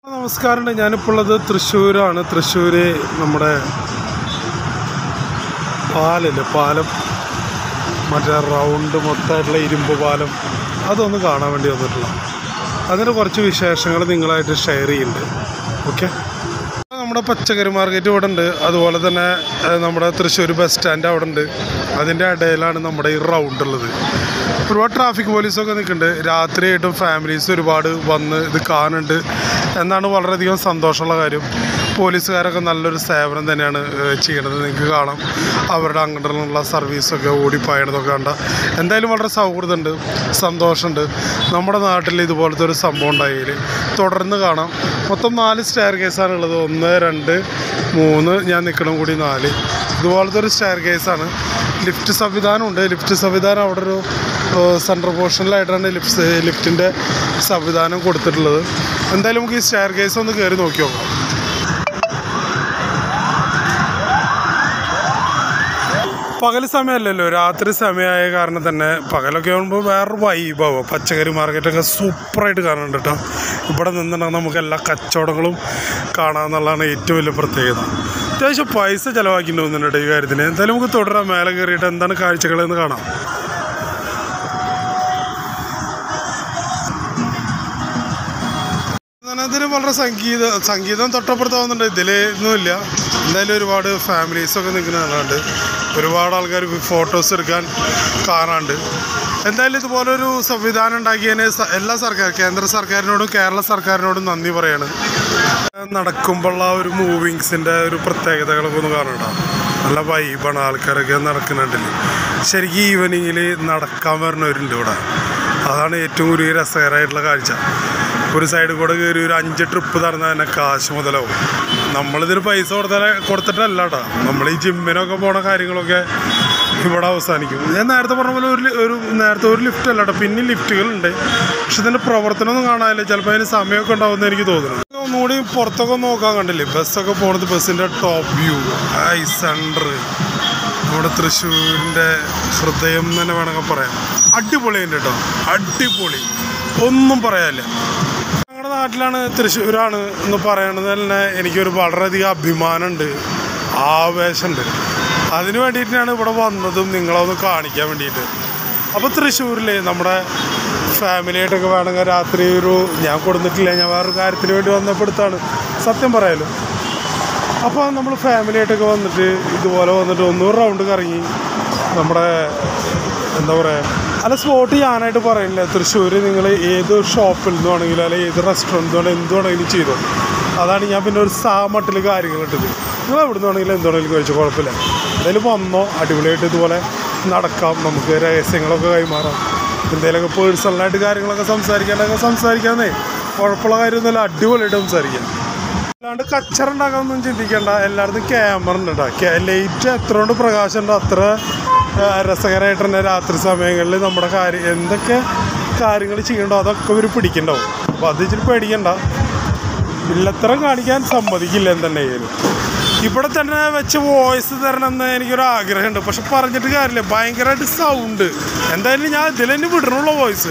നമസ്കാരമുണ്ട് ഞാനിപ്പോൾ ഉള്ളത് തൃശ്ശൂരാണ് തൃശ്ശൂർ നമ്മുടെ പാലല്ലേ പാലം മറ്റേ റൗണ്ട് മൊത്തമായിട്ടുള്ള ഇരുമ്പ് പാലം അതൊന്ന് കാണാൻ വേണ്ടി വന്നിട്ടുള്ള അതിൻ്റെ കുറച്ച് വിശേഷങ്ങൾ നിങ്ങളായിട്ട് ഷെയർ ചെയ്യുന്നുണ്ട് ഓക്കെ നമ്മുടെ പച്ചക്കറി മാർക്കറ്റ് ഇവിടെ ഉണ്ട് അതുപോലെ തന്നെ ഏഹ്, നമ്മുടെ തൃശ്ശൂർ ബസ് സ്റ്റാൻഡ് അവിടെ ഉണ്ട് അതിൻ്റെ ഇടയിലാണ് നമ്മുടെ ഈ റൗണ്ട് ഉള്ളത് ഒരുപാട് ട്രാഫിക് പോലീസൊക്കെ നിൽക്കുന്നുണ്ട് രാത്രിയായിട്ടും ഫാമിലീസ് ഒരുപാട് വന്ന് ഇത് കാണുന്നുണ്ട് എന്നാണ് വളരെയധികം സന്തോഷമുള്ള കാര്യം പോലീസുകാരൊക്കെ നല്ലൊരു സേവനം തന്നെയാണ് ഏഹ്, ചെയ്യണത് നിങ്ങൾക്ക് കാണാം അവരുടെ അങ്ങോട്ടുള്ള സർവീസൊക്കെ ഓടിപ്പായണതൊക്കെ കണ്ട എന്തായാലും വളരെ സൗഹൃദമുണ്ട് സന്തോഷമുണ്ട് നമ്മുടെ നാട്ടിൽ ഇതുപോലത്തെ ഒരു സംഭവം ഉണ്ടായതിൽ തുടർന്ന് കാണാം മൊത്തം നാല് സ്റ്റെയർ കേസാണ് ഉള്ളത് ഒന്ന് രണ്ട് മൂന്ന് ഞാൻ നിൽക്കണം കൂടി നാല് ഇതുപോലത്തെ ഒരു സ്റ്റെയർ കേസാണ് ലിഫ്റ്റ് സംവിധാനമുണ്ട് ലിഫ്റ്റ് സംവിധാനം അവിടെ ഒരു സെൻട്രൽ പോർഷനിലായിട്ടാണ് ലിഫ്റ്റ് ലിഫ്റ്റിൻ്റെ സംവിധാനം കൊടുത്തിട്ടുള്ളത് എന്തായാലും നമുക്ക് ഈ സ്റ്റെയർ കേസ് ഒന്ന് കയറി നോക്കി നോക്കാം പകൽ സമയമല്ലല്ലോ രാത്രി സമയമായ കാരണം തന്നെ പകലൊക്കെ ആകുമ്പോൾ വേറൊരു വൈബാവും പച്ചക്കറി മാർക്കറ്റൊക്കെ സൂപ്പറായിട്ട് കാണുന്നുണ്ട് കേട്ടോ ഇവിടെ നിന്നുണ്ടെങ്കിൽ നമുക്ക് എല്ലാ കച്ചവടങ്ങളും കാണാമെന്നുള്ളതാണ് ഏറ്റവും വലിയ പ്രത്യേകത അത്യാവശ്യം പൈസ ചിലവാക്കിയിട്ട് തോന്നുന്നുണ്ട് ഈ കാര്യത്തിന് എന്തായാലും നമുക്ക് തുടരാം മേലെ കയറിയിട്ട് എന്താണ് കാഴ്ചകളെന്ന് കാണാം അതിന് വളരെ സംഗീത സംഗീതം തൊട്ടപ്പുറത്താവുന്നുണ്ട് ഇതിൽ ഒന്നുമില്ല എന്തായാലും ഒരുപാട് ഫാമിലീസൊക്കെ നിൽക്കുന്ന കാണാണ്ട് ഒരുപാട് ആൾക്കാർ ഫോട്ടോസ് എടുക്കാൻ കാണാണ്ട് എന്തായാലും ഇതുപോലൊരു സംവിധാനം ഉണ്ടാക്കിയതിന് സ- എല്ലാ സർക്കാർ കേന്ദ്ര സർക്കാരിനോടും കേരള സർക്കാരിനോടും നന്ദി പറയാണ് നടക്കുമ്പോഴുള്ള ആ ഒരു മൂവിങ്സിൻ്റെ ഒരു പ്രത്യേകതകളൊക്കെ ഒന്ന് കാണണ്ട നല്ല വൈബാണ് ആൾക്കാരൊക്കെ നടക്കുന്നുണ്ടല്ലേ ശരിക്കും ഈവനിങ്ങിൽ നടക്കാൻ വരുന്നവരുണ്ട് ഇവിടെ അതാണ് ഏറ്റവും കൂടുതൽ രസകരമായിട്ടുള്ള കാഴ്ച ഒരു സൈഡിൽ കൂടെ കയറി ഒരു അഞ്ച് ട്രിപ്പ് നടന്നാൽ തന്നെ കാശ് മുതലാവും നമ്മളിതിന് പൈസ കൊടുത്താൽ കൊടുത്തിട്ടല്ല കേട്ടോ നമ്മൾ ഈ ജിമ്മിനൊക്കെ പോണ കാര്യങ്ങളൊക്കെ ഇവിടെ അവസാനിക്കും ഞാൻ നേരത്തെ പറഞ്ഞ പോലെ ഒരു ലി- ഒരു നേരത്തെ ഒരു ലിഫ്റ്റ് അല്ല കേട്ടോ പിന്നെ ലിഫ്റ്റുകളുണ്ട് പക്ഷെ ഇതിൻ്റെ പ്രവർത്തനമൊന്നും കാണാനില്ല ചിലപ്പോൾ അതിന് സമയമൊക്കെ ഉണ്ടാവുമെന്ന് എനിക്ക് തോന്നുന്നു ഒന്നുകൂടി പുറത്തൊക്കെ നോക്കാൻ കണ്ടില്ലേ ബസ്സൊക്കെ പോണത് ബസ്സിൻ്റെ ടോപ്പ് വ്യൂ ഐ സെൻറ്റർ നമ്മുടെ തൃശ്ശൂരിൻ്റെ ഹൃദയം എന്ന് തന്നെ വേണമെങ്കിൽ പറയാം അടിപൊളിയുണ്ട് കേട്ടോ അടിപൊളി ഒന്നും പറയാനില്ല ഞങ്ങളുടെ നാട്ടിലാണ് തൃശ്ശൂരാണ് എന്ന് പറയണത് തന്നെ എനിക്കൊരു വളരെയധികം അഭിമാനമുണ്ട് ആവേശമുണ്ട് അതിന് വേണ്ടിയിട്ടാണ് ഇവിടെ വന്നതും നിങ്ങളൊന്ന് കാണിക്കാൻ വേണ്ടിയിട്ട് അപ്പോൾ തൃശ്ശൂരിൽ നമ്മുടെ ഫാമിലിയായിട്ടൊക്കെ വേണമെങ്കിൽ രാത്രി ഒരു ഞാൻ കൊടുത്തിട്ടില്ല ഞാൻ വേറൊരു കാര്യത്തിന് വേണ്ടി വന്നപ്പെടുത്താണ് സത്യം പറയാലോ അപ്പോൾ നമ്മൾ ഫാമിലിയായിട്ടൊക്കെ വന്നിട്ട് ഇതുപോലെ വന്നിട്ട് ഒന്നൂറ് റൗണ്ട് കറങ്ങി നമ്മുടെ എന്താ പറയുക അല്ല സ്പോട്ട് ചെയ്യാനായിട്ട് പറയില്ല തൃശ്ശൂർ നിങ്ങൾ ഏത് ഷോപ്പിൽ നിന്ന് വേണമെങ്കിലും അല്ലെങ്കിൽ ഏത് റെസ്റ്റോറൻറ്റ് വേണമെങ്കിലും എന്ത് വേണമെങ്കിലും ചെയ്തോ അതാണ് ഞാൻ പിന്നെ ഒരു സാമട്ടിൽ കാര്യങ്ങൾ ഇട്ടത് നിങ്ങൾ എവിടെ നിന്ന് വേണമെങ്കിലും എന്ത് വേണമെങ്കിലും കഴിച്ചു കുഴപ്പമില്ല എന്തായാലും വന്നോ അടിപൊളിയായിട്ട് ഇതുപോലെ നടക്കാം നമുക്ക് രഹസ്യങ്ങളൊക്കെ കൈമാറാം എന്തെങ്കിലുമൊക്കെ പേഴ്സണലായിട്ട് കാര്യങ്ങളൊക്കെ സംസാരിക്കാനൊക്കെ സംസാരിക്കാന്നേ കുഴപ്പമുള്ള കാര്യമൊന്നുമില്ല അടിപൊളിയായിട്ട് സംസാരിക്കാം അല്ലാണ്ട് കച്ചറ ഉണ്ടാക്കാനൊന്നും ചിന്തിക്കണ്ട എല്ലായിടത്തും ക്യാമറ ഉണ്ട് കേട്ടോ ലൈറ്റ് എത്ര കൊണ്ട് പ്രകാശം ഉണ്ട് അത്ര ആ, രസകരമായിട്ട് തന്നെ രാത്രി സമയങ്ങളിൽ നമ്മുടെ കാര്യം എന്തൊക്കെ കാര്യങ്ങൾ ചെയ്യണ്ടോ അതൊക്കെ ഇവർ പിടിക്കണ്ടാവും അപ്പോൾ അത് ഇച്ചിരി പേടിക്കണ്ട ഇല്ലത്തരം കാണിക്കാൻ സമ്മതിക്കില്ല എന്തുണ്ടെങ്കിലും ഇവിടെ തന്നെ വെച്ച് വോയിസ് തരണമെന്ന് എനിക്കൊരു ആഗ്രഹമുണ്ട് പക്ഷെ പറഞ്ഞിട്ട് കാര്യമില്ല ഭയങ്കരമായിട്ട് സൗണ്ട് എന്തായാലും ഞാൻ ഇതിൽ തന്നെ വിടണുള്ള വോയിസ്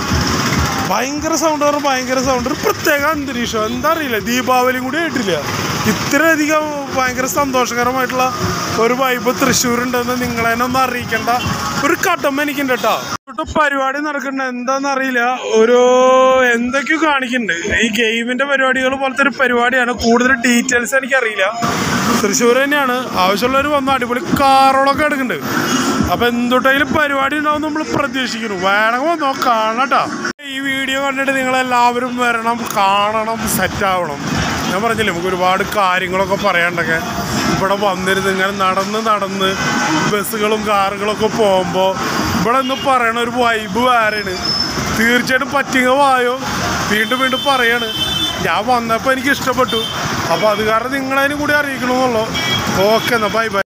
ഭയങ്കര സൗണ്ട് പറഞ്ഞാൽ ഭയങ്കര സൗണ്ട് ഒരു പ്രത്യേക അന്തരീക്ഷം എന്താ അറിയില്ല ദീപാവലിയും കൂടി ആയിട്ടില്ല ഇത്രയധികം ഭയങ്കര സന്തോഷകരമായിട്ടുള്ള ഒരു വൈബ് തൃശ്ശൂരുണ്ടെന്ന് നിങ്ങളെ തന്നെ ഒന്ന് അറിയിക്കേണ്ട ഒരു കടമ എനിക്കുണ്ട് കേട്ടോ ഇവിടെ പരിപാടി നടക്കുന്നുണ്ട് എന്താന്ന് അറിയില്ല ഒരു എന്തൊക്കെയോ കാണിക്കുന്നുണ്ട് ഈ ഗെയിമിന്റെ പരിപാടികൾ പോലത്തെ ഒരു പരിപാടിയാണ് കൂടുതൽ ഡീറ്റെയിൽസ് എനിക്കറിയില്ല തൃശ്ശൂർ തന്നെയാണ് ആവശ്യമുള്ളവർ വന്ന് അടിപൊളി കാറുകളൊക്കെ എടുക്കുന്നുണ്ട് അപ്പൊ എന്തുട്ടെങ്കിലും പരിപാടി ഉണ്ടാവും നമ്മൾ പ്രതീക്ഷിക്കുന്നു വേണമെങ്കിൽ വന്നോ കാണട്ടോ ഈ വീഡിയോ കണ്ടിട്ട് നിങ്ങൾ എല്ലാവരും വരണം കാണണം സെറ്റ് ആവണം ഞാൻ പറഞ്ഞില്ലേ നമുക്ക് ഒരുപാട് കാര്യങ്ങളൊക്കെ പറയാണ്ടൊക്കെ ഇവിടെ വന്നിരുന്ന് ഇങ്ങനെ നടന്ന് നടന്ന് ബസ്സുകളും കാറുകളൊക്കെ പോകുമ്പോൾ ഇവിടെ ഒന്ന് പറയണ ഒരു വൈബ് വേറെയാണ് തീർച്ചയായിട്ടും പറ്റിയ വായോ വീണ്ടും വീണ്ടും പറയാണ് ഞാൻ വന്നപ്പോൾ എനിക്ക് ഇഷ്ടപ്പെട്ടു അപ്പോൾ അത് കാരണം നിങ്ങളതിനും കൂടി അറിയിക്കണമെന്നുള്ളൂ ഓക്കെ എന്നാൽ ബൈ ബൈ